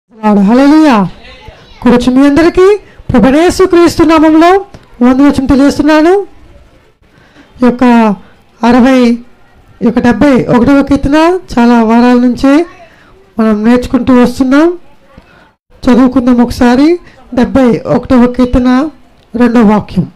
హల్లెలూయా కూర్చు మీ అందరికీ ప్రభనేసు క్రీస్తు నామంలో వందవచనం తెలియజేస్తున్నాను ఈ యొక్క అరవై ఈ యొక్క డెబ్బై ఒకటవ కీర్తన చాలా వారాల నుంచి మనం నేర్చుకుంటూ వస్తున్నాం చదువుకుందాం ఒకసారి డెబ్బై ఒకటవ కీర్తన రెండవ వాక్యం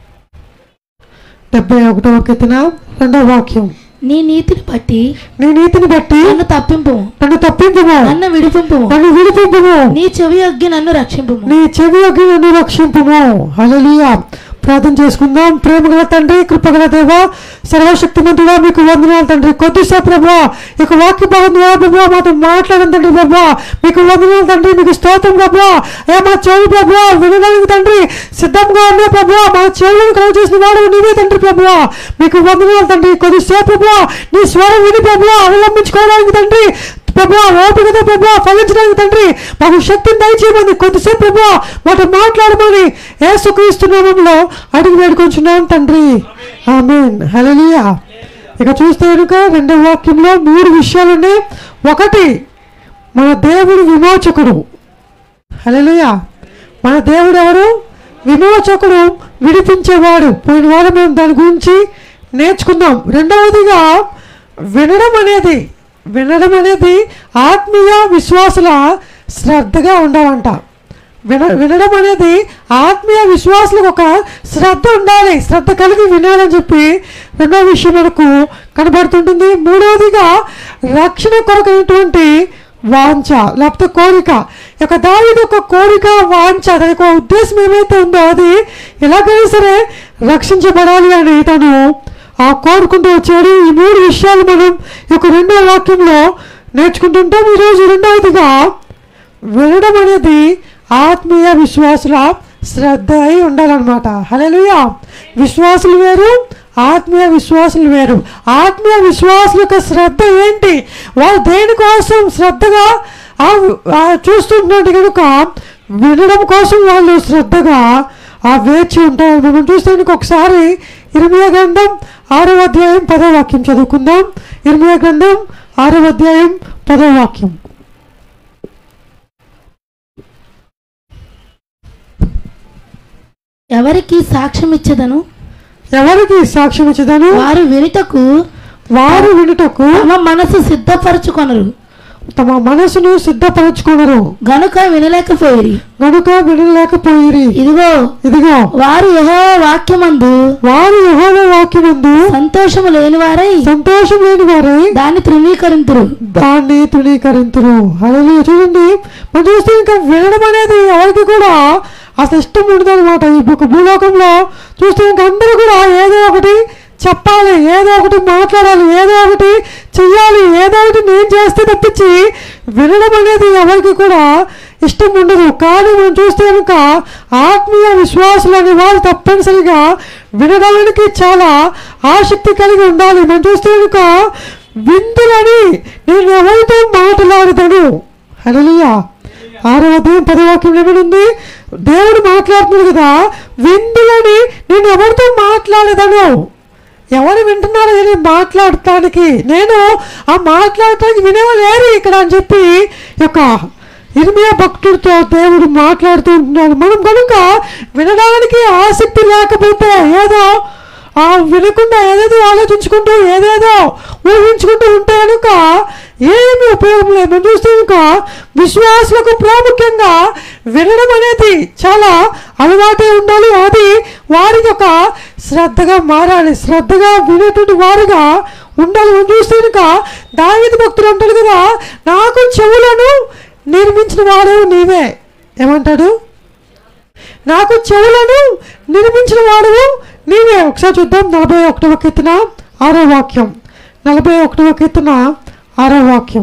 డెబ్బై ఒకటవ కీర్తన రెండవ వాక్యం నీ నీతిని బట్టి నీ నీతిని బట్టి నన్ను తప్పింపు నన్ను తప్పింపుము నన్ను విడిపింపు నన్ను విడిపింపుము నీ చెవి అగ్గి నన్ను రక్షింపు నీ చెవి అగ్గి నన్ను రక్షింపుము హల్లెలూయా ప్రార్థన చేసుకుందాం ప్రేమగల తండ్రి కృపగల దేవ సర్వశక్తిమంతుడా మీకు వందనాలు తండ్రి కొద్దిసేపు ప్రభా ఇక వాక్య భాగం ద్వారా ప్రభా మాతో మాట్లాడండి తండ్రి ప్రభా మీకు వందనాలు తండ్రి మీకు స్తోత్రం ప్రభా ఏ మా చెవి ప్రభా వినడానికి తండ్రి సిద్ధంగా ఉన్న ప్రభా మా చెవులను కలుగు చేసిన వాడు నీవే తండ్రి ప్రభా మీకు వందనాలు తండ్రి కొద్దిసేపు ప్రభా నీ స్వరం విని ప్రభా అవలంబించుకోవడానికి తండ్రి ప్రభా ఓపికతో ప్రభా ఫలించడానికి తండ్రి మాకు శక్తిని దయచేయమని కొద్దిసేపు ప్రభా మాట మాట్లాడమని యేసుక్రీస్తు నామంలో అడిగి వేడుకొంచున్నాం తండ్రి ఆమెన్ హల్లెలూయా ఇక చూస్తే కనుక రెండవ వాక్యంలో మూడు విషయాలు ఉన్నాయి ఒకటి మన దేవుడు విమోచకుడు హల్లెలూయా మన దేవుడు ఎవరు విమోచకుడు విడిపించేవాడు పోయిన వారం మేము దాని గురించి నేర్చుకుందాం రెండవదిగా వినడం అనేది వినడం అనేది ఆత్మీయ విశ్వాసుల శ్రద్ధగా ఉండాలంట విన వినడం అనేది ఆత్మీయ విశ్వాసులకు ఒక శ్రద్ధ ఉండాలి శ్రద్ధ కలిగి వినాలని చెప్పి రెండవ విషయం మనకు కనబడుతుంటుంది మూడవదిగా రక్షణ కొరకైనటువంటి వాంఛ లేకపోతే కోరిక ఇక దావిది ఒక కోరిక వాంఛ దాని యొక్క ఉద్దేశం ఏమైతే ఉందో అది ఎలాగైనా సరే రక్షించబడాలి అని తను ఆ కోరుకుంటూ వచ్చాడు ఈ మూడు విషయాలు మనం ఈ యొక్క రెండో వాక్యంలో నేర్చుకుంటుంటాం ఈరోజు రెండవదిగా వినడం అనేది ఆత్మీయ విశ్వాసుల శ్రద్ధ అయి ఉండాలన్నమాట హల్లెలూయా విశ్వాసులు వేరు ఆత్మీయ విశ్వాసులు వేరు ఆత్మీయ విశ్వాసుల యొక్క శ్రద్ధ ఏంటి వాళ్ళు దేనికోసం శ్రద్ధగా ఆ ఆ చూస్తుంటున్నట్టు కనుక వినడం కోసం వాళ్ళు శ్రద్ధగా ఆ వేచి ఉంటారు మనం చూస్తే కనుక ఒకసారి ఇరవై గ్రంథం ఆరో అధ్యాయం పదో వాక్యం చదువుకుందాం ఇరవై గ్రంథం ఆరో అధ్యాయం పదో వాక్యం ఎవరికి సాక్ష్యం ఇచ్చదను ఎవరికి సాక్ష్యం ఇచ్చదను వారు వినుటకు వారు వినుటకు తమ మనసు సిద్ధపరచుకొనరు తమ మనసును సిద్ధపరచుకున్నారు గనుక వినలేకపోయిరి గనుక వినలేకపోయిరి ఇదిగో ఇదిగో వారు యహో వాక్యమందు వారు యెహోవా వాక్యమందు సంతోషము లేని వారై సంతోషం లేని వారే దాన్ని తృణీకరింతురు దాన్ని తృణీకరింతురు అలాగే చూడండి మనం చూస్తే ఇంకా వినడం అనేది ఎవరికి కూడా అసలు ఇష్టం ఉండదు అనమాట ఈ ఒక భూలోకంలో చూస్తే ఇంకా అందరూ కూడా ఏదో ఒకటి చెప్పాలి ఏదో ఒకటి మాట్లాడాలి ఏదో ఒకటి చెయ్యాలి ఏదో ఒకటి నేను చేస్తే తప్పించి వినడం అనేది ఎవరికి కూడా ఇష్టం ఉండదు కానీ మనం చూస్తే కనుక ఆత్మీయ విశ్వాసులు అనే వాళ్ళు తప్పనిసరిగా వినడానికి చాలా ఆసక్తి కలిగి ఉండాలి మనం చూస్తే కనుక విందులని నేను ఎవరితో మాట్లాడతాను హల్లెలూయా ఆరో అధ్యాయం పదవాక్యం ఏమనుంది దేవుడు మాట్లాడుతున్నాడు కదా విందులని నేను ఎవరితో మాట్లాడదను ఎవరు వింటున్నారో అని మాట్లాడటానికి నేను ఆ మాట్లాడటానికి వినేవాళ్ళు లేరు ఇక్కడ అని చెప్పి ఈ యొక్క ఇర్మియా భక్తుడితో దేవుడు మాట్లాడుతూ ఉంటున్నాడు మనం కనుక వినడానికి ఆసక్తి లేకపోతే ఏదో ఆ వినకుండా ఏదేదో ఆలోచించుకుంటూ ఏదేదో ఊహించుకుంటూ ఉంటే కనుక ఏమి ఉపయోగం లేదు మనం చూస్తే కనుక విశ్వాసులకు ప్రాముఖ్యంగా వినడం అనేది చాలా అలవాటే ఉండాలి అది వారికి ఒక శ్రద్ధగా మారాలి శ్రద్ధగా వినేటువంటి వారుగా ఉండాలి మనం చూస్తే కనుక దావిది భక్తుడు అంటాడు కదా నాకు చెవులను నిర్మించిన వాడు నీవే ఏమంటాడు నాకు చెవులను నిర్మించిన వాడు నీవే ఒకసారి చూద్దాం నలభై ఒకటవ కీర్తన ఆరో వాక్యం నలభై ఒకటవ కీర్తన ఆరో వాక్యం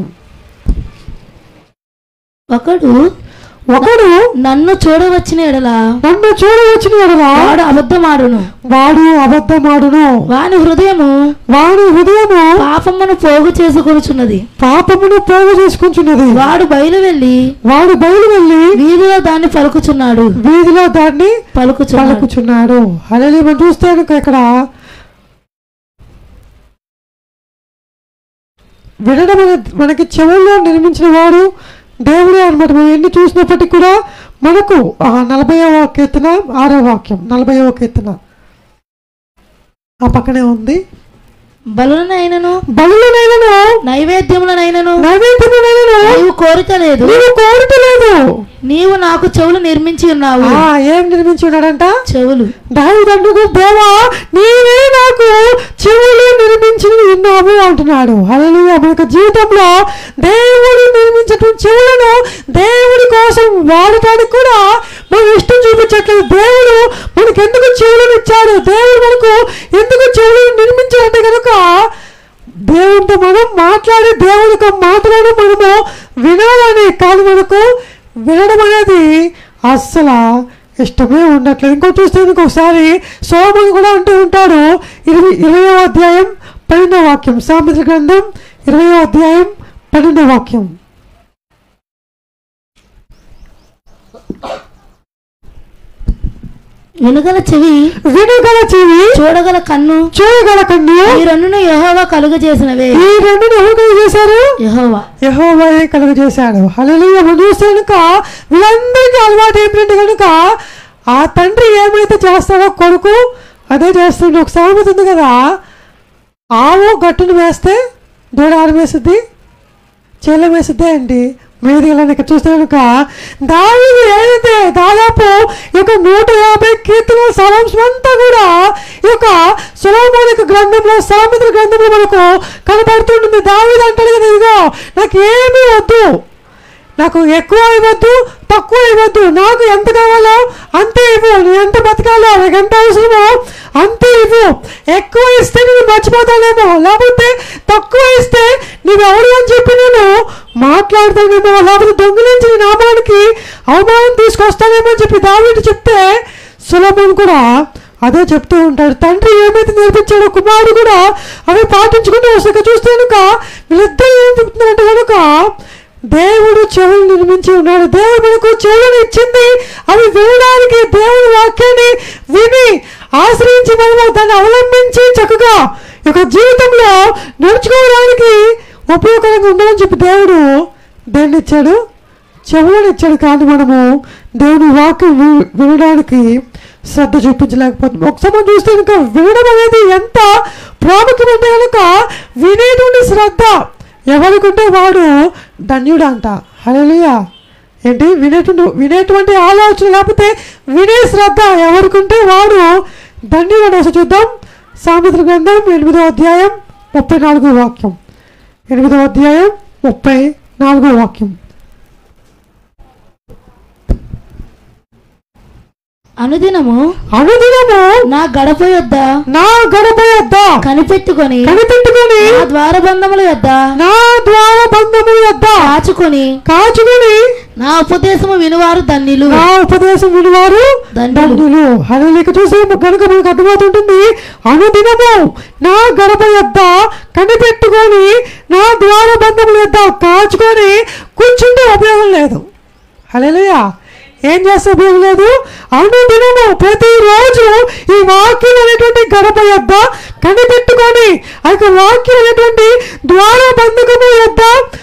ఒకడు ఒకడు నన్ను చూడవచ్చిన ఎడల నన్ను చూడవచ్చిన ఎడలా వాడు అబద్ధమాడును వాడు అబద్ధమాడును వాని హృదయము వాడి హృదయము పాపమును పోగు చేసుకొనుచున్నది పాపమును పోగు చేసుకుంటున్నది వాడు బయలు వెళ్ళి వాడు బయలు వెళ్ళి వీధిలో దాన్ని పలుకుచున్నాడు వీధిలో దాన్ని పలుకుచున్నాడు పలుకుచున్నాడు అలాగే మనం చూస్తే కనుక ఇక్కడ వినడం అనే- మనకి చెవుల్లో నిర్మించిన వాడు దేవుడే అనమాట మనం ఎన్ని చూసినప్పటికీ కూడా మనకు ఆ నలభైవ కీర్తన ఆరో వాక్యం నలభైవ కీర్తన ఆ పక్కనే ఉంది బలులనైనను బలులనైనను నైవేద్యములనైనను నైవేద్యములైనను నీవు కోరిక లేదు నీవు కోరటలేదు నీవు నాకు చెవులు నిర్మించి ఉన్నావు ఆ, ఏం నిర్మించి ఉన్నాడంట చెవులు దావిదండ్రుకు దేవా నీవే నాకు చెవులు నిర్మించి ఉన్నావు అంటున్నాడు హల్లెలూయా మనకు జీవితంలో దేవుడు నిర్మించటం చెవులను దేవుడి కోసం వాడటానికి కూడా మనం ఇష్టం చూపించట్లేదు దేవుడు మనకు ఎందుకు చెవులను ఇచ్చాడు దేవుడు మనకు ఎందుకు చెవులను నిర్మించాడంటే కనుక దేవుడితో మనం మాట్లాడి దేవుడితో మాట్లాడి మనము వినాలని కాదు మనకు వినడం అనేది అస్సలు ఇష్టమే ఉండట్లేదు ఇంకో చూస్తే ఇంకొకసారి సోమని కూడా అంటూ ఉంటాడు ఇరవై ఇరవై అధ్యాయం పన్నెండవ వాక్యం సామెత గ్రంథం ఇరవై అధ్యాయం పన్నెండవ వాక్యం వినగల చెవి వినగల చెవి చూడగల కన్ను చూడగల కన్ను ఈ రెండును యహోవా కలుగజేసినవే ఈ రెండు ఎవరు చేశారు యహోవా యహోవాయే కలుగ చేశాడు హల్లెలూయా మనం చూస్తే కనుక వీళ్ళందరికీ అలవాటు ఏంటంటే కనుక ఆ తండ్రి ఏమైతే చేస్తాడో కొడుకు అదే చేస్తుండే ఒక సామెత ఉంది కదా ఆవు గట్టును వేస్తే దూడ ఆరు వేసుద్ది చీలం వేసిద్దే అండి మీదిగా ఇక్కడ చూస్తే కనుక దావీదు ఏదైతే దాదాపు ఈ యొక్క నూట యాభై కీర్తన సారాంశం అంతా కూడా ఈ యొక్క సులోమోనిక గ్రంథంలో సామెతల గ్రంథంలో మనకు కనబడుతుంటుంది దావీదు అంటాడు కదా ఇదిగో నాకు ఏమీ వద్దు నాకు ఎక్కువ ఇవ్వద్దు తక్కువ ఇవ్వద్దు నాకు ఎంత కావాలో అంతే ఇవ్వు నేను ఎంత బతకాలో నాకు ఎంత అవసరమో అంతే ఇవ్వు ఎక్కువ ఇస్తే నేను మర్చిపోతానేమో లేకపోతే తక్కువ ఇస్తే నువ్వెవడు అని చెప్పి నేను మాట్లాడతానేమో లేకపోతే దొంగిలించి నీ నామానికి అవమానం తీసుకొస్తానేమో అని చెప్పి దావీదు చెప్తే సులభం కూడా అదే చెప్తూ ఉంటాడు తండ్రి ఏమైతే నేర్పించాడో కుమారుడు కూడా అవి పాటించుకుంటూ వస్తాక చూస్తే కనుక వీళ్ళిద్దరు ఏం చెప్తున్నారంటే కనుక దేవుడు చెవులు నిర్మించి ఉన్నాడు దేవుడు మనకు చెవులను ఇచ్చింది అవి వినడానికి దేవుడి వాక్యాన్ని విని ఆశ్రయించి మనము దాన్ని అవలంబించి చక్కగా ఈ యొక్క జీవితంలో నడుచుకోవడానికి ఉపయోగకరంగా ఉండాలని చెప్పి దేవుడు దేన్ని ఇచ్చాడు చెవులను ఇచ్చాడు కానీ మనము దేవుని వాక్యం వి- వినడానికి శ్రద్ధ చూపించలేకపోతున్నాం ఒకసారి మనం చూస్తే కనుక వినడం అనేది ఎంత ప్రాముఖ్యమంటే కనుక వినేటువంటి శ్రద్ధ ఎవరికుంటే వాడు ధన్యుడు అంట హల్లెలూయా ఏంటి వినేటువంటి వినేటువంటి ఆలోచన లేకపోతే వినే శ్రద్ధ ఎవరికుంటే వాడు ధన్యుడు అని ఒకసారి చూద్దాం సామెతల గ్రంథం ఎనిమిదో అధ్యాయం ముప్పై నాలుగో వాక్యం ఎనిమిదో అధ్యాయం ముప్పై నాలుగో వాక్యం అనుదినము అనుదినము నా గడప యొద్ద నా గడప యొద్ద కనిపెట్టుకొని కనిపెట్టుకొని నా ద్వారబంధముల యొద్ద నా ద్వార బంధముల యొద్ద కాచుకొని కాచుకొని నా ఉపదేశము వినువారు ధన్యులు నా ఉపదేశం వినివారు ధన్యులు. ధన్యులు హల్లెలూయా చూసి కనుక మనకు అర్థమవుతుంటుంది అనుదినము నా గడప యొద్ద కనిపెట్టుకొని నా ద్వార బంధముల యొద్ద కాచుకొని కూర్చుంటే ఉపయోగం లేదు హల్లెలూయా ఏం చేస్తే ఉపయోగం లేదు అనుదినము ప్రతిరోజు ఈ వాక్యం అనేటువంటి గడప యొద్ద కనిపెట్టుకొని ఆ యొక్క వాక్యం అనేటువంటి ద్వార బంధకము యొద్ద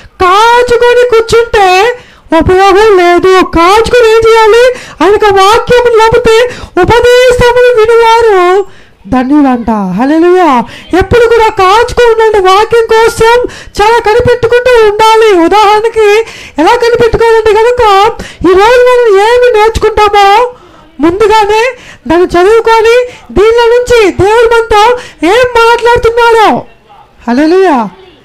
కాచుకొని కూర్చుంటే ఉపయోగం లేదు కాచుకొని ఏం చేయాలి ఆయన వాక్యం లేకపోతే ఉపదేశములు వినివారు ధన్యులంట హల్లెలూయా ఎప్పుడు కూడా కాచుకొని ఉండండి వాక్యం కోసం చాలా కనిపెట్టుకుంటూ ఉండాలి ఉదాహరణకి ఎలా కనిపెట్టుకోవాలంటే కనుక ఈ రోజు మనం ఏమి నేర్చుకుంటామో ముందుగానే దాన్ని చదువుకొని దీనిలో నుంచి దేవుడు మనతో ఏం మాట్లాడుతున్నాడో హల్లెలూయా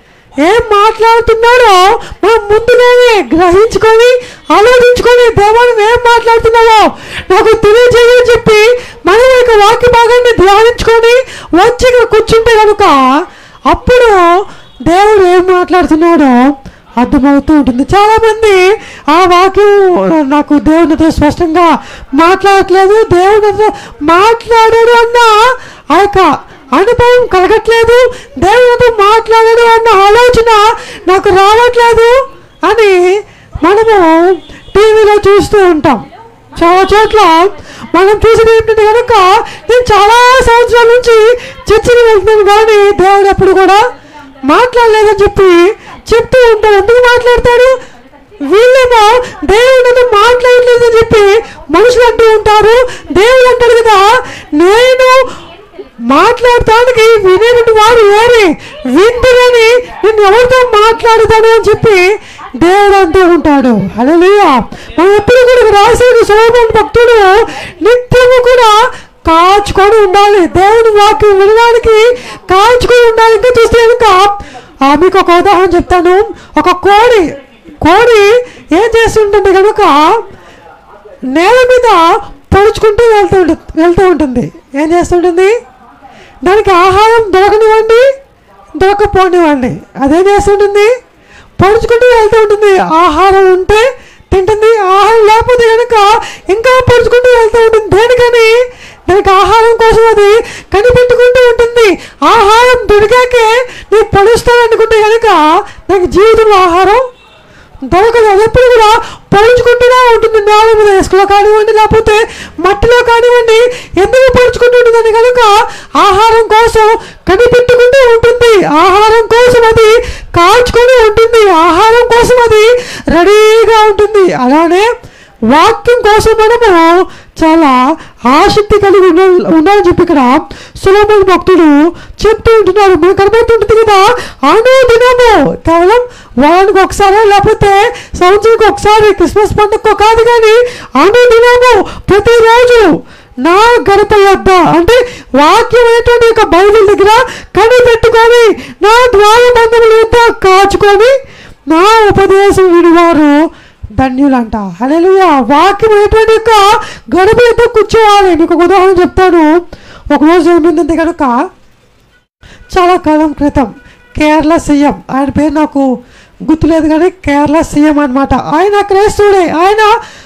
ఏం మాట్లాడుతున్నాడో మనం ముందుగానే గ్రహించుకొని ఆలోచించుకొని దేవాన్ని ఏం మాట్లాడుతున్నావో నాకు తెలియజేయని చెప్పి మనం యొక్క వాక్య భాగాన్ని ధ్యానించుకొని వచ్చి ఇక్కడ కూర్చుంటే కనుక అప్పుడు దేవుడు ఏం మాట్లాడుతున్నాడో అర్థమవుతూ ఉంటుంది చాలా మంది ఆ వాక్యం నాకు దేవునితో స్పష్టంగా మాట్లాడట్లేదు దేవునితో మాట్లాడాడు అన్న ఆ యొక్క అనుభవం కలగట్లేదు దేవునితో మాట్లాడాడు అన్న ఆలోచన నాకు రావట్లేదు అని మనము టీవీలో చూస్తూ ఉంటాం చాలా చోట్ల మనం చూసేది ఏంటంటే కనుక నేను చాలా సంవత్సరాల నుంచి చర్చలు వెళ్తున్నాను కానీ దేవుడు ఎప్పుడు కూడా మాట్లాడలేదని చెప్పి చెప్తూ ఉంటాడు ఎందుకు మాట్లాడతాడు వీళ్ళేమో దేవుడు మాట్లాడలేదని చెప్పి మనుషులు అంటూ ఉంటారు దేవుడు అంటాడు కదా నేను మాట్లాడటానికి వినేటువంటి వారు ఏరి విందులని నేను ఎవరితో మాట్లాడుతాను అని చెప్పి దేవుడు అంటూ ఉంటాడు హల్లెలూయా మనం ఎప్పుడు కూడా రాసిన సోమన్ భక్తుడు నిత్యము కూడా కాచుకొని ఉండాలి దేవుని వాక్యం వినడానికి కాచుకొని ఉండాలి ఇంకా చూస్తే కనుక ఆ, మీకు ఒక ఉదాహరణ చెప్తాను ఒక కోడి కోడి ఏం చేస్తుంటుంది కనుక నేల మీద పడుచుకుంటూ వెళ్తూ ఉంటుంది వెళ్తూ ఉంటుంది ఏం చేస్తుంటుంది దానికి ఆహారం దొరకనివ్వండి దొరకపోనివ్వండి అదేం చేస్తుంటుంది పడుచుకుంటూ వెళ్తూ ఉంటుంది ఆహారం ఉంటే తింటుంది ఆహారం లేకపోతే కనుక ఇంకా పడుచుకుంటూ వెళ్తూ ఉంటుంది దేనికని దానికి ఆహారం కోసం అది కనిపెట్టుకుంటూ ఉంటుంది ఆహారం దొరికాకే నీకు పడుస్తాను అనుకుంటే కనుక నాకు జీవితంలో ఆహారం దొరకదు అది ఎప్పుడు కూడా పరుచుకుంటూనే ఉంటుంది నేల మీద ఇసుకలో కానివ్వండి లేకపోతే మట్టిలో కానివ్వండి ఎందుకు పరుచుకుంటూ ఉంటుందని కనుక ఆహారం కోసం కనిపెట్టుకుంటూ ఉంటుంది ఆహారం కోసం అది కాల్చుకొని ఉంటుంది ఆహారం కోసం అది రెడీగా ఉంటుంది అలానే వాక్యం కోసం మనము చాలా ఆసక్తి కలిగి ఉండ ఉండాలని చెప్పి ఇక్కడ సులభమైన భక్తుడు చెప్తూ ఉంటున్నారు మనకు కనబడుతుంటుంది కదా అను దినము కేవలం వారానికి ఒకసారి లేకపోతే సంవత్సరానికి ఒకసారి క్రిస్మస్ పండుగ కాదు కానీ అను దినము ప్రతిరోజు నా గడప యొద్ద అంటే వాక్యం అనేటువంటి ఒక బైబిల్ దగ్గర కనిపెట్టుకొని నా ద్వార బంధముల యొద్ద కాచుకొని నా ఉపదేశం వినివారు ధన్యులంట హల్లెలూయా వాక్యం అనేటువంటి యొక్క గడప యొక్క కూర్చోవాలి మీకు ఒక ఉదాహరణ చెప్తాను ఒకరోజు ఏమైందంటే కనుక చాలా కాలం క్రితం కేరళ సీఎం ఆయన పేరు నాకు గుర్తులేదు కానీ కేరళ సీఎం అన్నమాట ఆయన క్రైస్తవుడే ఆయన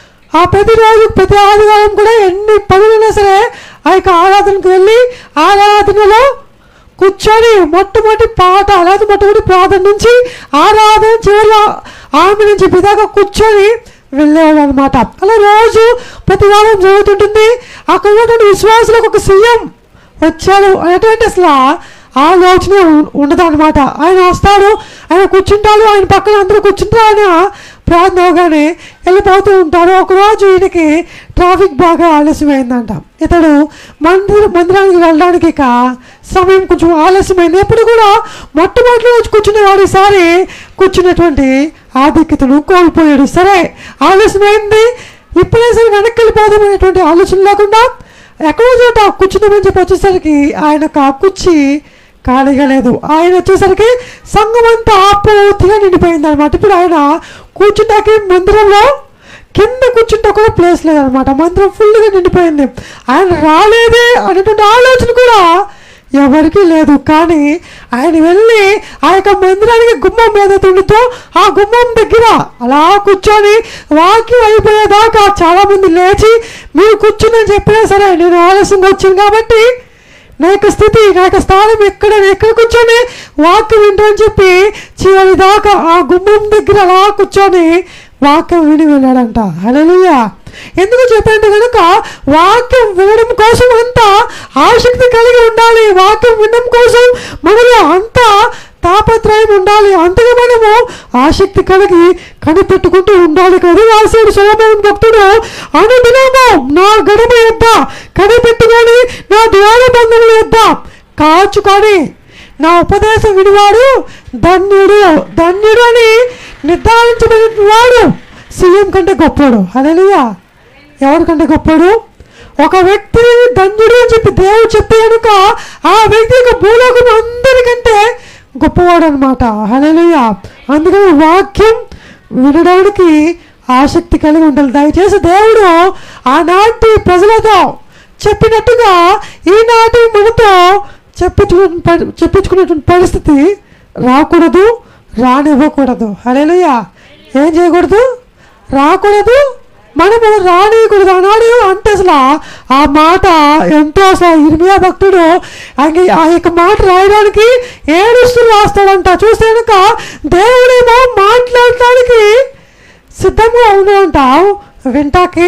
ఆ ప్రతిరోజు ప్రతి ఆదివారం కూడా ఎన్ని పనులైనా సరే ఆ యొక్క ఆరాధనకు వెళ్ళి ఆరాధనలో కూర్చొని మొట్టమొదటి పాట అలాగే మొట్టమొదటి ప్రార్థన నుంచి ఆరాధన చివరిలో ఆమె నుంచి పిదాగా కూర్చొని వెళ్ళేవాడు అనమాట అలా రోజు ప్రతి వారం జరుగుతుంటుంది అక్కడ ఉన్నటువంటి విశ్వాసులకు ఒక సీఎం వచ్చాడు అనేటువంటి అసలు ఆలోచన ఉండదు అనమాట ఆయన వస్తాడు ఆయన కూర్చుంటాడు ఆయన పక్కన అందరూ కూర్చుంటారు ఆయన ప్రార్థన అవగానే వెళ్ళిపోతూ ఉంటారు ఒకరోజు ఈయనకి ట్రాఫిక్ బాగా ఆలస్యమైందంట ఇతడు మందిర మందిరానికి వెళ్ళడానికి ఇక సమయం కొంచెం ఆలస్యమైంది ఎప్పుడు కూడా మొట్టమొదటి రోజు కూర్చునేవాడు ఈసారి కూర్చున్నటువంటి ఆధిక్యతను కోల్పోయాడు సరే ఆలస్యమైంది ఇప్పుడే సరే వెనక్కి వెళ్ళిపోదాం అనేటువంటి ఆలోచన లేకుండా ఎక్కడో చోట కూర్చుందామని చెప్పి వచ్చేసరికి ఆయన ఒక కుర్చీ ఖాళీగా లేదు ఆయన వచ్చేసరికి సంఘం అంతా పూర్తిగా నిండిపోయింది అనమాట ఇప్పుడు ఆయన కూర్చుంటాకి మందిరంలో కింద కూర్చుంటా కూడా ప్లేస్ లేదనమాట మందిరం ఫుల్గా నిండిపోయింది ఆయన రాలేదే అనేటువంటి ఆలోచన కూడా ఎవరికీ లేదు కానీ ఆయన వెళ్ళి ఆ యొక్క మందిరానికి గుమ్మం మీద తుండుతో ఆ గుమ్మం దగ్గర అలా కూర్చొని వాక్యం అయిపోయేదాకా చాలా మంది లేచి మీరు కూర్చుని చెప్పినా సరే నేను ఆలస్యంగా వచ్చాను కాబట్టి నా యొక్క స్థితి నా యొక్క స్థానం ఎక్కడ నేను ఎక్కడ కూర్చొని వాక్యం వింటానని చెప్పి చివరి దాకా ఆ గుమ్మం దగ్గర అలా కూర్చొని వాక్యం విని వెళ్ళాడంట హల్లెలూయా ఎందుకు చెప్పండి కనుక వాక్యం వినడం కోసం అంతా ఆసక్తి కలిగి ఉండాలి వాక్యం వినడం కోసం మనలో అంతా తాపత్రయం ఉండాలి అంతగా మనము ఆసక్తి కలిగి కనిపెట్టుకుంటూ ఉండాలి కదా రాశాడు సోమన్ భక్తుడు అనుదినము నా గడప యొద్ద కనిపెట్టుకొని నా ద్వార బంధముల యొద్ద కాచుకొని నా ఉపదేశం వినివాడు ధన్యుడు ధన్యుడు అని నిర్ధారించబడిన వాడు సీఎం కంటే గొప్పడు హల్లెలూయా ఎవరికంటే గొప్పడు ఒక వ్యక్తి ధన్యుడు అని చెప్పి దేవుడు చెప్తే కనుక ఆ వ్యక్తి యొక్క భూలోకం అందరికంటే గొప్పవాడు అనమాట హల్లెలూయా అందుకని వాక్యం వినడానికి ఆసక్తి కలిగి ఉండాలి దయచేసి దేవుడు ఆనాటి ప్రజలతో చెప్పినట్టుగా ఈనాటి మనతో చెప్పించుకునే చెప్పించుకునేటువంటి పరిస్థితి రాకూడదు రానివ్వకూడదు హల్లెలూయా ఏం చేయకూడదు రాకూడదు మనము రానియకూడదు ఆనాడు అంటే అసలు ఆ మాట ఎంతో అసలు ఇర్మియా భక్తుడు ఆయన ఆ యొక్క మాట రాయడానికి ఏడుస్తూ రాస్తాడంట చూస్తే కనుక దేవుడేమో మాట్లాడటానికి సిద్ధంగా ఉన్నాడంట వింటాకి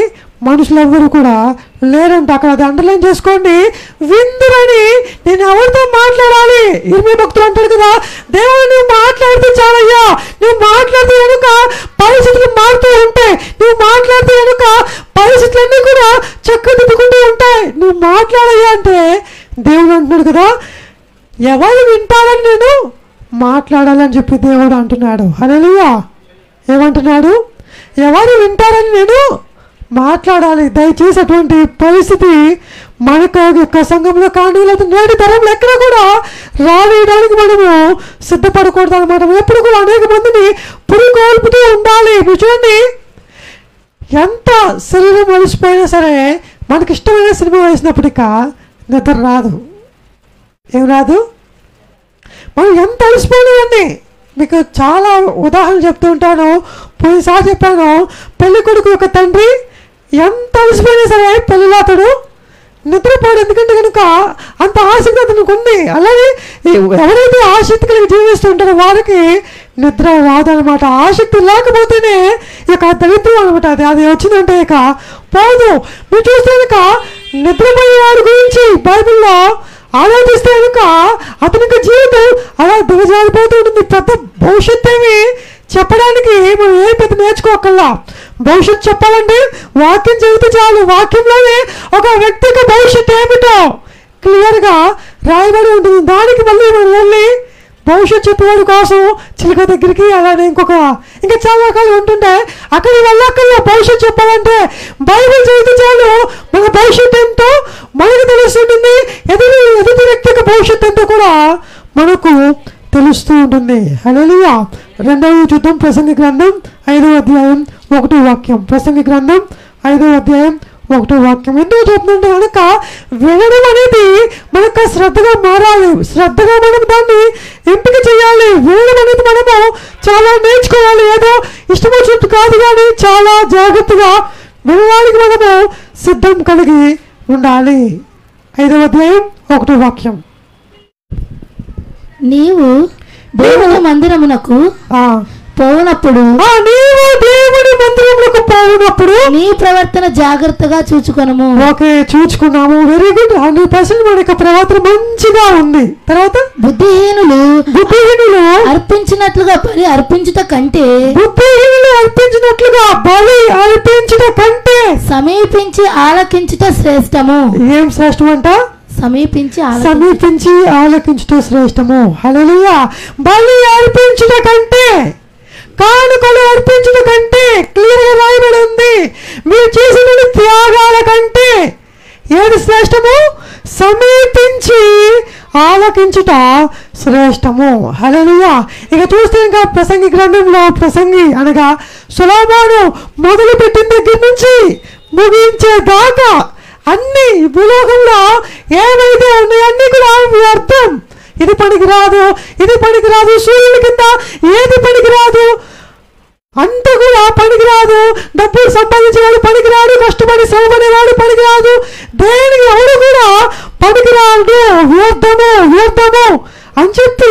మనుషులెవ్వరు కూడా లేరంట అక్కడ అది అండర్లైన్ చేసుకోండి విందురని నేను ఎవరితో మాట్లాడాలి ఇరవై భక్తులు అంటాడు కదా దేవుడు నువ్వు మాట్లాడితే చాలయ్యా నువ్వు మాట్లాడితే కనుక పరిస్థితులు మారుతూ ఉంటాయి నువ్వు మాట్లాడితే కనుక పరిస్థితులన్నీ కూడా చక్కదిద్దుకుంటూ ఉంటాయి నువ్వు మాట్లాడయ్యా అంటే దేవుడు అంటున్నాడు కదా ఎవరు వింటారని నేను మాట్లాడాలని చెప్పి దేవుడు అంటున్నాడు హల్లెలూయా ఏమంటున్నాడు ఎవరు వింటారని నేను మాట్లాడాలి దయచేసి అటువంటి పరిస్థితి మనకు యొక్క సంఘంలో కానీ లేదా నేటి తరంలో ఎక్కడ కూడా రానియడానికి మనము సిద్ధపడకూడదు అనమాట ఎప్పుడు కూడా అనేక మందిని పురిగొల్పుతూ ఉండాలి మీరు చూడండి ఎంత శరీరం అలసిపోయినా సరే మనకి ఇష్టమైన సినిమా వేసినప్పటిక నిద్ర రాదు ఏం రాదు మనం ఎంత అలసిపోయినాయండి మీకు చాలా ఉదాహరణ చెప్తూ ఉంటాను పోయినసారి చెప్పాను పెళ్లి కొడుకు ఒక తండ్రి ఎంత అలసిపోయినా సరే పెళ్ళిలో అతడు నిద్రపోడు ఎందుకంటే కనుక అంత ఆసక్తి అతనికి ఉంది అలాగే ఈ ఎవరైతే ఆసక్తి కలిగి జీవిస్తుంటారో వారికి నిద్ర రాదనమాట ఆసక్తి లేకపోతేనే ఇక దరిద్రం అనమాట అది అది వచ్చిందంటే ఇక పోదు మీరు చూస్తే కనుక నిద్రపోయే వారి గురించి బైబిల్లో ఆలోచిస్తే కనుక అతనికి జీవితం అలా దిగజారిపోతూ ఉంటుంది పెద్ద భవిష్యత్ ఏమి చెప్పడానికి మనం ఏ పెద్ద నేర్చుకోకల్లా భవిష్యత్తు చెప్పాలంటే వాక్యం చదివితే చాలు వాక్యంలోనే ఒక వ్యక్తికి భవిష్యత్తు ఏమిటో క్లియర్గా రాయబడి ఉంటుంది దానికి మళ్ళీ మనం వెళ్ళి భవిష్యత్తు చెప్పేవాడి కోసం చిలుక దగ్గరికి అలానే ఇంకొక ఇంకా చాలా రకాలు ఉంటుంటే అక్కడికి వెళ్ళక్కర్లో భవిష్యత్తు చెప్పాలంటే బైబిల్ చదివితే చాలు మన భవిష్యత్తు ఏంటో మనకు తెలుస్తుంటుంది ఎదురు ఎదుటి వ్యక్తికి భవిష్యత్తు ఏంటో కూడా మనకు తెలుస్తూ ఉంటుంది హల్లెలూయా రెండవ చూద్దాం ప్రసంగి గ్రంథం ఐదవ అధ్యాయం ఒకటో వాక్యం ప్రసంగి గ్రంథం ఐదవ అధ్యాయం ఒకటో వాక్యం ఎందుకు చెప్తుంటే కనుక వినడం అనేది మనకు శ్రద్ధగా మారాలి శ్రద్ధగా మనం దాన్ని ఎంపిక చేయాలి వినడం అనేది మనము చాలా నేర్చుకోవాలి ఏదో ఇష్టం వచ్చినట్టు కాదు కానీ చాలా జాగ్రత్తగా వినడానికి మనము సిద్ధం కలిగి ఉండాలి ఐదవ అధ్యాయం ఒకటో వాక్యం నీవు దేవుని మందిరమునకు ఆ పోనప్పుడు ఆ నీవు దేవుడి మందిరంలోకి పోయినప్పుడు నీ ప్రవర్తన జాగ్రత్తగా చూచుకొనము ఓకే చూచుకున్నాము వెరీ గుడ్ హండ్రెడ్ పర్సెంట్ మన యొక్క ప్రవర్తన మంచిగా ఉంది తర్వాత బుద్ధిహీనులు బుద్ధిహీనులు అర్పించినట్లుగా బలి అర్పించుట కంటే బుద్ధిహీనులు అర్పించినట్లుగా బలి అర్పించడం కంటే సమీపించి ఆలకించుట శ్రేష్టము ఏం శ్రేష్టం అంట సమీపించి ఆలకి సమీపించి ఆలకించడం శ్రేష్టము హల్లెలూయా బలి అర్పించడం కంటే కానుకలు అర్పించడం కంటే క్లియర్ గా రాయబడి ఉంది మీరు చేసిన త్యాగాల కంటే ఏది శ్రేష్టము సమీపించి ఆలకించుట శ్రేష్టము హల్లెలూయా ఇక చూస్తే ఇంకా ప్రసంగి గ్రంథంలో ప్రసంగి అనగా సులభాను మొదలు పెట్టిన దగ్గర నుంచి ముగించే దాకా అన్ని ఈ భూలోకంలో ఏవైతే ఉన్నాయో అన్ని కూడా వ్యర్థం ఇది పనికి రాదు ఇది పనికి రాదు సూర్యుని కింద ఏది పనికి రాదు అంత కూడా పనికిరాదు డబ్బులు సంపాదించేవాడు పనికిరాడు కష్టపడి శ్రమపడేవాడు పనికిరాదు దేనికి ఎవడు కూడా పనికిరాడు వ్యర్థము వ్యర్థము అని చెప్పి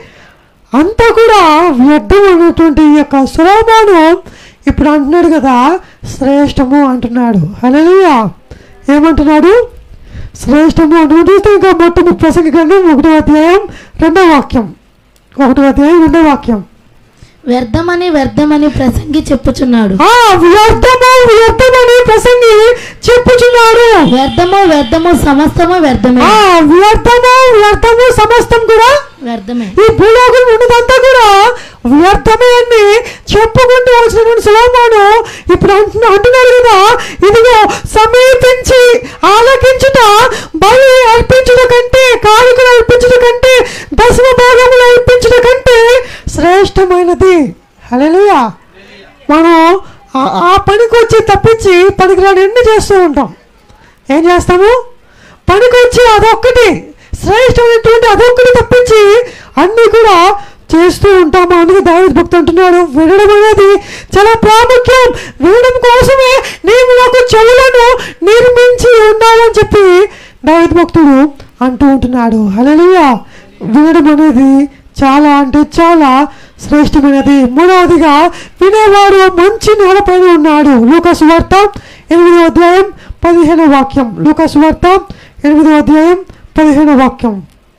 అంతా కూడా వ్యర్థం అన్నటువంటి ఈ యొక్క సులభాను ఇప్పుడు అంటున్నాడు కదా శ్రేష్టము అంటున్నాడు హల్లెలూయా ఏమంటున్నాడు శ్రేష్టము అంటున్నాడు చూస్తే ఇంకా మొత్తం ప్రసంగ గ్రంథం ఒకటో అధ్యాయం రెండో వాక్యం ఒకటో అధ్యాయం రెండో వాక్యం వ్యర్థమని వ్యర్థమని ప్రసంగి చెప్పుచున్నాడు ఆ వ్యర్థము వ్యర్థమని ప్రసంగి చెప్పుచున్నాడు వ్యర్థము వ్యర్థము సమస్తము వ్యర్థమే ఆ వ్యర్థము వ్యర్థము సమస్తం కూడా వ్యర్థమే ఈ భూలోకం ఉన్నదంతా కూడా వ్యర్థమే అని చెప్పుకుంటూ వచ్చినటువంటి సులభమాను ఇప్పుడు అంటున్నా అంటున్నాడు కదా ఇదిగో సమీపించి ఆలకించుట బలి అర్పించుట కంటే కానుకలు అర్పించుట కంటే దశమ భాగములు అర్పించుట కంటే శ్రేష్టమైనది హల్లెలూయా మనం ఆ- ఆ పనికి వచ్చి తప్పించి పనికిరాని ఎన్ని చేస్తూ ఉంటాం ఏం చేస్తాము పనికొచ్చి అదొక్కటి శ్రేష్టమైనటువంటి అదొక్కటి తప్పించి అన్నీ కూడా చేస్తూ ఉంటాము అందుకే దావిద భక్తి అంటున్నాడు వినడం అనేది చాలా ప్రాముఖ్యం వినడం కోసమే నేను నాకు చెవులను నిర్మించి ఉండాలని చెప్పి దావిద భక్తుడు అంటూ ఉంటున్నాడు హల్లెలూయా వినడం అనేది చాలా అంటే చాలా శ్రేష్టమైనది మూడవదిగా వినేవాడు వాడు మంచి నేలపైన ఉన్నాడు లూకాసు వార్త ఎనిమిదో అధ్యాయం పదిహేను వాక్యం లూకాసు వార్త ఎనిమిదో అధ్యాయం పదిహేను వాక్యం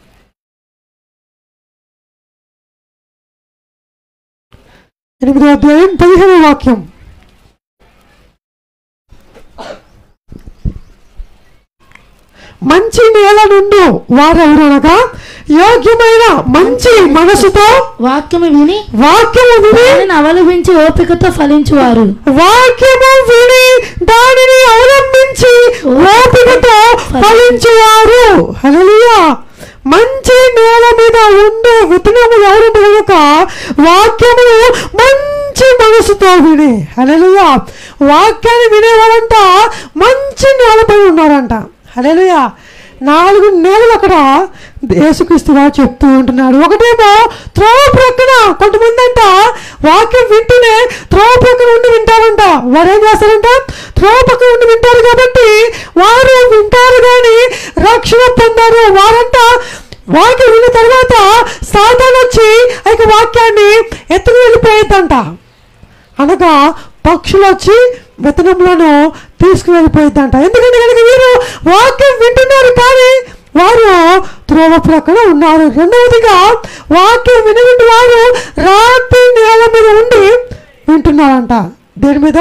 ఎనిమిదో అధ్యాయం పదిహేను వాక్యం మంచి నేల నుండి వారెవరు అనగా యోగ్యమైన మంచి మనసుతో వాక్యము విని వాక్యము విని దానిని అవలంబించి ఓపికతో ఫలించువారు వాక్యము విని దానిని అవలంబించి ఓపికతో ఫలించువారు హల్లెలూయా మంచి నేల మీద ఉండే విత్తనము ఎవరంటే కనుక వాక్యము మంచి మనసుతో విని హల్లెలూయా వాక్యాన్ని వినేవారంట మంచి నేలపై ఉన్నారంట హల్లెలూయా నాలుగు నేలలు అక్కడ యేసుక్రీస్తు వారు చెప్తూ ఉంటున్నాడు ఒకటేమో త్రోవ ప్రక్కన కొంతమంది అంట వాక్యం వింటూనే త్రోవ ప్రక్కన ఉండి వింటారంట వారు ఏం చేస్తారంట త్రోవ పక్కన ఉండి వింటారు కాబట్టి వారు వింటారు కానీ రక్షణ పొందారు వారంట వాక్యం విన్న తర్వాత సాతాన్ వచ్చి ఆ యొక్క వాక్యాన్ని ఎత్తుకు వెళ్ళిపోయేద్దంట అనగా పక్షులు వచ్చి విత్తనములను తీసుకువెళ్ళిపోయిద్దంట ఎందుకంటే కనుక వీరు వాక్యం వింటున్నారు కానీ వారు త్రోవ ప్రక్కన ఉన్నారు రెండవదిగా వాక్యం వినటువంటి వారు రాత్రి నేల మీద ఉండి వింటున్నారంట దేని మీద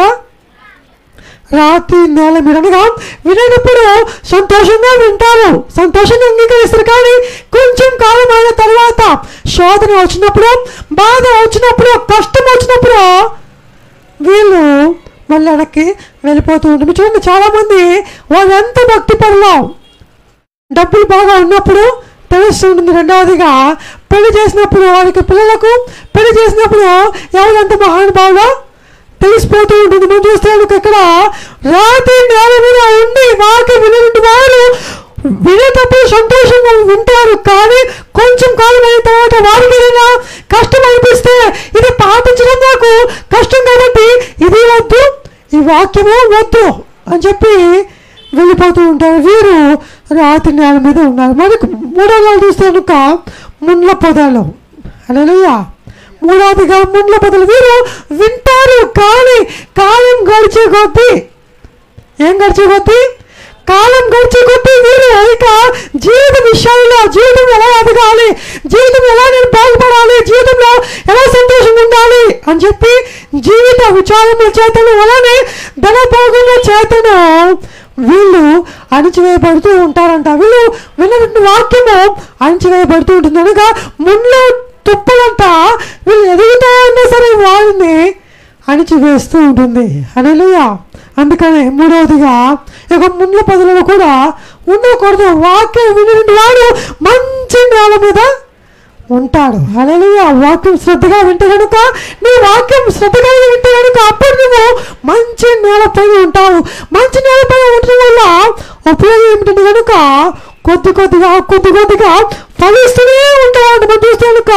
రాత్రి నేల మీద అనగా వినేటప్పుడు సంతోషంగా వింటారు సంతోషంగా అంగీకరిస్తారు కానీ కొంచెం కాలం అయిన తర్వాత శోధన వచ్చినప్పుడు బాధ వచ్చినప్పుడు కష్టం వచ్చినప్పుడు వీళ్ళు మళ్ళీ వెనక్కి వెళ్ళిపోతూ ఉంటారు మీరు చూడండి చాలామంది వాళ్ళు ఎంత భక్తి పరులో డబ్బులు బాగా ఉన్నప్పుడు తెలుస్తుంటుంది రెండవదిగా పెళ్లి చేసినప్పుడు వాళ్ళకి పిల్లలకు పెళ్లి చేసినప్పుడు ఎవరు ఎంత మహానుభావులో తెలిసిపోతూ ఉంటుంది మనం చూస్తే ఇక్కడ రాత్రి నేల మీద ఉండి వాకి వినటువంటి వారు వినేటప్పుడు సంతోషంగా వింటారు కానీ కొంచెం కాలం అయిన తర్వాత వారికి ఏదైనా కష్టం అనిపిస్తే ఇది పాటించడం నాకు కష్టం కాబట్టి ఇది వద్దు ఈ వాక్యము వద్దు అని చెప్పి వెళ్ళిపోతూ ఉంటారు వీరు రాత్రి నేల మీద ఉన్నారు మనకు మూడో నెలలు చూస్తే కనుక ముండ్ల పొదలు అలలుయా మూడవదిగా ముండ్ల పొదలు వీరు వింటారు కానీ కాలం గడిచే కొద్దీ ఏం గడిచే కొద్దీ కాలం గడిచే కొద్దీ వీరు ఇక జీవిత విషయాల్లో జీవితం ఎలా ఎదగాలి జీవితం ఎలా నేను బాగుపడాలి జీవితంలో ఎలా సంతోషంగా ఉండాలి అని చెప్పి జీవిత విచారముల చేతను అలానే ధనభోగముల చేతను వీళ్ళు అణిచివేయబడుతూ ఉంటారంట వీళ్ళు విన్నటువంటి వాక్యము అణిచివేయబడుతూ ఉంటుంది అనగా ముండ్లో తుప్పలంతా వీళ్ళు ఎదుగుతాయన్నా సరే వాళ్ళని అణిచివేస్తూ ఉంటుంది అనలుయా అందుకని మూడవదిగా ఇక ముండ్ల పదులలో కూడా ఉండకూడదు వాక్యం విని వాడు మంచి నేల మీద ఉంటాడు అలలుగా వాక్యం శ్రద్ధగా వింటే కనుక నీ వాక్యం శ్రద్ధగా వింటే కనుక అప్పుడు నువ్వు మంచి నేలపై ఉంటావు మంచి నేలపై ఉండడం వల్ల ఉపయోగం ఏమిటంటే కనుక కొద్ది కొద్దిగా కొద్ది కొద్దిగా ఫలిస్తూనే ఉంటావు అంటే మనం చూస్తే కనుక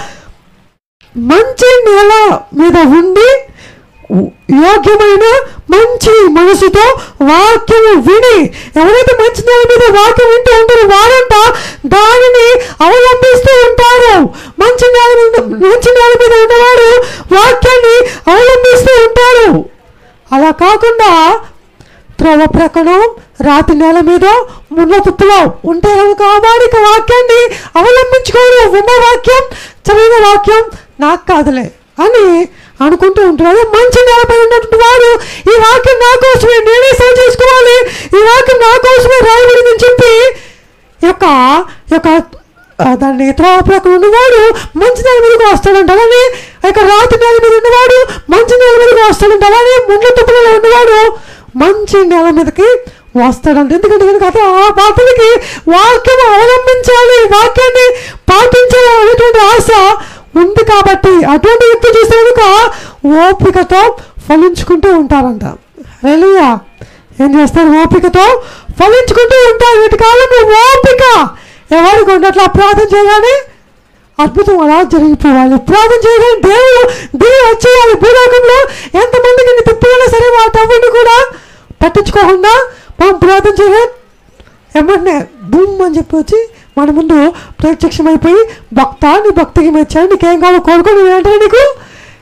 మంచి నేల మీద ఉండి యోగ్యమైన మంచి మనసుతో వాక్యము విని ఎవరైతే మంచి నేల మీద వాక్యం వింటూ ఉంటారో వారంట దానిని అవలంబిస్తూ ఉంటారు మంచి నేల మీద మంచి నేల మీద ఉన్నవారు వాక్యాన్ని అవలంబిస్తూ ఉంటారు అలా కాకుండా త్రోవ ప్రక్కన రాతి నేల మీద ముళ్ళ తుప్పులో ఉంటే కనుక ఆ వాడికి వాక్యాన్ని అవలంబించుకోరు విన్న వాక్యం చదివిన వాక్యం నాకు కాదులే అని అనుకుంటూ ఉంటారు అదే మంచి నేలపై ఉన్నటువంటి వాడు ఈ వాక్యం నా కోసమే నేనే సేవ చేసుకోవాలి ఈ వాక్యం నా కోసమే రాయబడిందని చెప్పి ఈ యొక్క ఈ యొక్క ఆ, దాన్ని త్రోవ ప్రక్కన ఉన్నవాడు మంచి నేల మీదకి వస్తాడంట అలానే ఆ యొక్క రాతి నేల మీద ఉన్నవాడు మంచి నేల మీదకి వస్తాడంట అలానే ముండ్ల తుప్పులలో ఉన్నవాడు మంచి నేల మీదకి వస్తాడంట ఎందుకంటే కనుక అతను ఆ పాపలకి వాక్యం అవలంబించాలి వాక్యాన్ని పాటించాలి అనేటువంటి ఆశ ఉంది కాబట్టి అటువంటి వ్యక్తి చూస్తే కనుక ఓపికతో ఫలించుకుంటూ ఉంటారంట రేలుయా ఏం చేస్తారు ఓపికతో ఫలించుకుంటూ ఉంటారు వీటి కాలంలో ఓపిక ఎవరికి ఉన్నట్లు ప్రార్థన చేయగానే అద్భుతం అలా జరిగిపోవాలి ప్రార్థన చేయగానే దేవుడు దిగి వచ్చేయాలి భూలోకంలో ఎంతమందికి నీ తిప్పాలన్నా సరే వాటన్నిటి కూడా పట్టించుకోకుండా మనం ప్రార్థన చేయగా ఏమన్నా బూమ్ అని చెప్పి వచ్చి మన ముందు ప్రత్యక్షమైపోయి భక్త నీ భక్తికి మెచ్చాడు నీకేం కావాలో కోరుకో నేను ఏంటంటే నీకు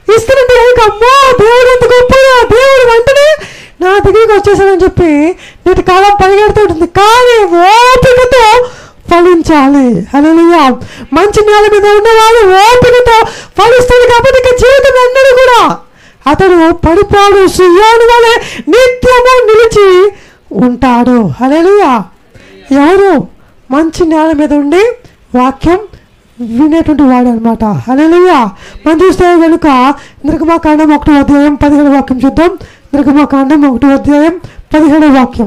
ఇస్తుంటే కనుక అమ్మో దేవుడు ఎంత గొప్పగా దేవుడు వెంటనే నా దగ్గరికి వచ్చేసాడని చెప్పి నేటి కాలం పరిగెడుతుంటుంది కానీ ఓపికతో ఫలించాలి హల్లెలూయా మంచి నేల మీద ఉన్నవాడు ఓపికతో ఫలిస్తాడు కాబట్టి ఇక జీవితం అన్నది కూడా అతడు పడిపోడు సుయోను వలె నిత్యము నిలిచి ఉంటాడు హల్లెలూయా ఎవరు మంచి నేల మీద ఉండి వాక్యం వినేటువంటి వాడు అనమాట హల్లెలూయా మనం చూస్తే కనుక నిర్గమాకాండం ఒకటో అధ్యాయం పదిహేడు వాక్యం చూద్దాం నిర్గమాకాండం ఒకటో అధ్యాయం పదిహేడవ వాక్యం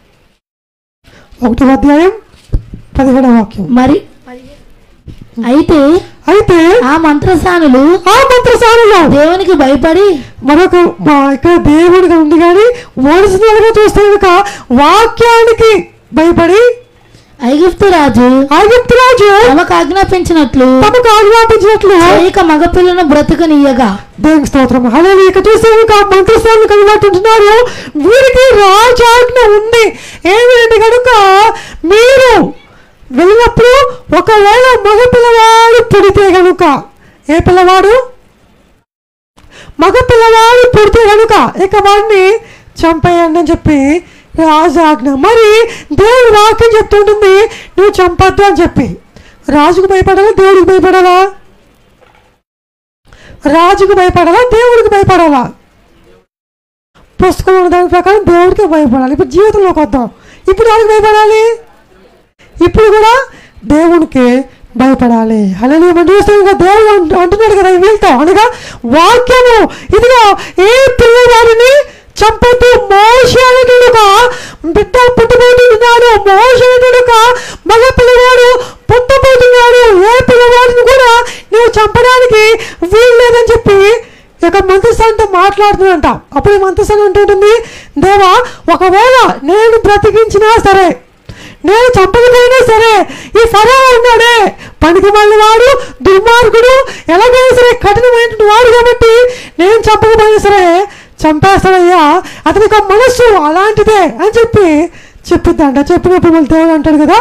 ఒకటో అధ్యాయం పదిహేడవ వాక్యం మరి అయితే అయితే ఆ మంత్రసానులు ఆ మంత్రసాలలో దేవునికి భయపడి మరొక మా ఇక్కడ దేవుడిగా ఉంది కానీ ఒరిజినల్గా చూస్తే కనుక వాక్యానికి భయపడి ఐగుప్తు రాజు ఐగుప్తు రాజు తమకు ఆజ్ఞాపించినట్లు తమకు ఆజ్ఞాపించినట్లు చేయక మగపిల్లను బ్రతుకనీయగా దేవుని స్తోత్రం అలా ఇక చూస్తే కనుక మంత్రస్థానం కలిగినట్టున్నారు వీరికి రాజాజ్ఞ ఉంది ఏమిటంటే కనుక మీరు వెళ్ళినప్పుడు ఒకవేళ మగ పిల్లవాడు పుడితే కనుక ఏ పిల్లవాడు మగ పిల్లవాడు పుడితే కనుక ఇక వాడిని చంపేయండి అని చెప్పి రాజాజ్ఞ మరి దేవుడు వాక్యం చెప్తుంటుంది నువ్వు చంపద్దు అని చెప్పి రాజుకు భయపడాలా దేవుడికి భయపడాలా రాజుకు భయపడాలా దేవుడికి భయపడాలా పుస్తకం ఉన్న దాని ప్రకారం దేవుడికి భయపడాలి ఇప్పుడు జీవితంలోకి వద్దాం ఇప్పుడు ఎవరికి భయపడాలి ఇప్పుడు కూడా దేవునికి భయపడాలి అలానే మనం చూస్తే ఇంకా దేవుడు అంటు- అంటున్నాడు కదా వీళ్ళతో అనగా వాక్యము ఇదిగో ఏ పిల్లవాడిని చంపొద్దు మోషనుడుగా బిడ్డ పుట్టబోతున్నాడు మోషనుడుగా మగ పిల్లవాడు పుట్టబోతున్నాడు ఏ పిల్లవాడిని కూడా నువ్వు చంపడానికి వీలు లేదని చెప్పి ఇక మంత్రస్థానంతో మాట్లాడుతుందంట అప్పుడు ఈ మంత్రస్థానం అంటుంటుంది దేవా ఒకవేళ నేను బ్రతికించినా సరే నేను చంపకపోయినా సరే ఈ ఫరో ఉన్నాడే పనికి వాడు దుర్మార్గుడు ఎలాగైనా సరే కఠినమైనటువంటి వాడు కాబట్టి నేను చంపకపోయినా సరే చంపేస్తాడయ్యా అతనికి ఒక మనస్సు అలాంటిదే అని చెప్పి చెప్పిద్దంట చెప్పినప్పుడు మళ్ళీ దేవుడు అంటాడు కదా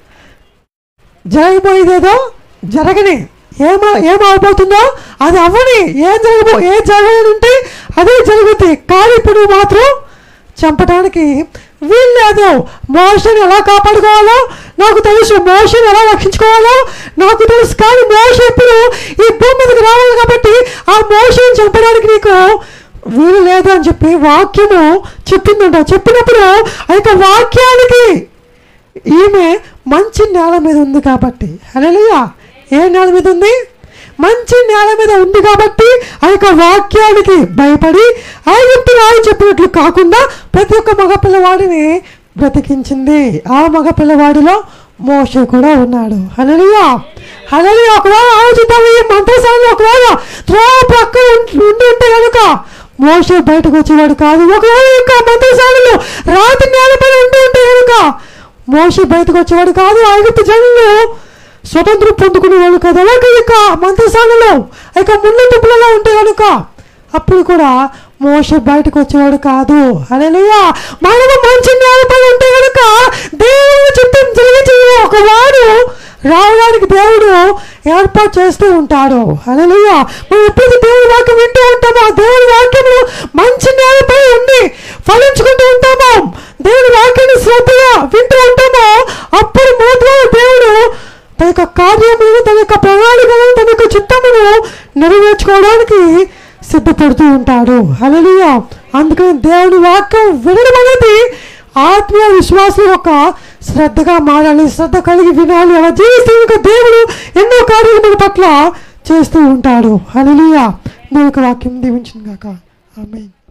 జరగబోయేదేదో జరగని ఏమ ఏమవబోతుందో అది అవ్వని ఏం జరగబో ఏం జరగనుంటే అదే జరుగుద్ది కానీ ఇప్పుడు మాత్రం చంపడానికి వీల్లేదు మోషన్ ఎలా కాపాడుకోవాలో నాకు తెలుసు మోషన్ ఎలా రక్షించుకోవాలో నాకు తెలుసు కానీ మోషన్ ఇప్పుడు ఈ భూమి మీదకి రావాలి కాబట్టి ఆ మోషన్ చంపడానికి నీకు వీలు లేదు అని చెప్పి వాక్యము చెప్పిందంట చెప్పినప్పుడు ఆ యొక్క వాక్యానికి ఈమె మంచి నేల మీద ఉంది కాబట్టి హల్లెలూయా ఏ నేల మీద ఉంది మంచి నేల మీద ఉంది కాబట్టి ఆ యొక్క వాక్యానికి భయపడి ఐగుప్తు రాయి చెప్పినట్లు కాకుండా ప్రతి ఒక్క మగ పిల్లవాడిని బ్రతికించింది ఆ మగ పిల్లవాడిలో మోషే కూడా ఉన్నాడు హల్లెలూయా హల్లెలూయా ఒకవేళ ఆలోచిద్దాం ఈ మంత్రసాలను ఒకవేళ త్రో పక్కన ఉండి ఉండి ఉంటే కనుక మోషే బయటకు వచ్చేవాడు కాదు ఒకవేళ ఇంకా మంత్రసానులు రాతి నేలపై ఉండి ఉంటే కనుక మోషే బయటకు వచ్చేవాడు కాదు ఐగుప్తు జనులు స్వతంత్రం పొందుకునేవాడు కదా అలాగే ఇక మంత్రసాలలో ఇక ముందు పిల్లలు ఉంటే కనుక అప్పుడు కూడా మోష బయటకు వచ్చేవాడు కాదు అలెలుయా మనము మంచి నేలపై ఉంటే కనుక దేవుడు చిత్తం జరిగించి ఒకవాడు రావడానికి దేవుడు ఏర్పాటు చేస్తూ ఉంటాడు అలెలుయా మనం ఎప్పుడైతే దేవుడి వాక్యం వింటూ ఉంటామో ఆ దేవుడి వాక్యము మంచి నేలపై ఉండి ఫలించుకుంటూ ఉంటామో దేవుడి వాక్యాన్ని శ్రద్ధగా వింటూ ఉంటామో అప్పుడు మూడు దేవుడు తన యొక్క కార్యములను తన యొక్క ప్రణాళికలను తన యొక్క చిత్తమును నెరవేర్చుకోవడానికి సిద్ధపడుతూ ఉంటాడు హల్లెలూయా అందుకని దేవుని వాక్యం వినడం అనేది ఆత్మీయ విశ్వాసం యొక్క శ్రద్ధగా మారాలి శ్రద్ధ కలిగి వినాలి అలా జీవిస్తే ఇంకా దేవుడు ఎన్నో కార్యాలు మన పట్ల చేస్తూ ఉంటాడు హల్లెలూయా దేవుని యొక్క వాక్యం దీవించింది కాక ఆమె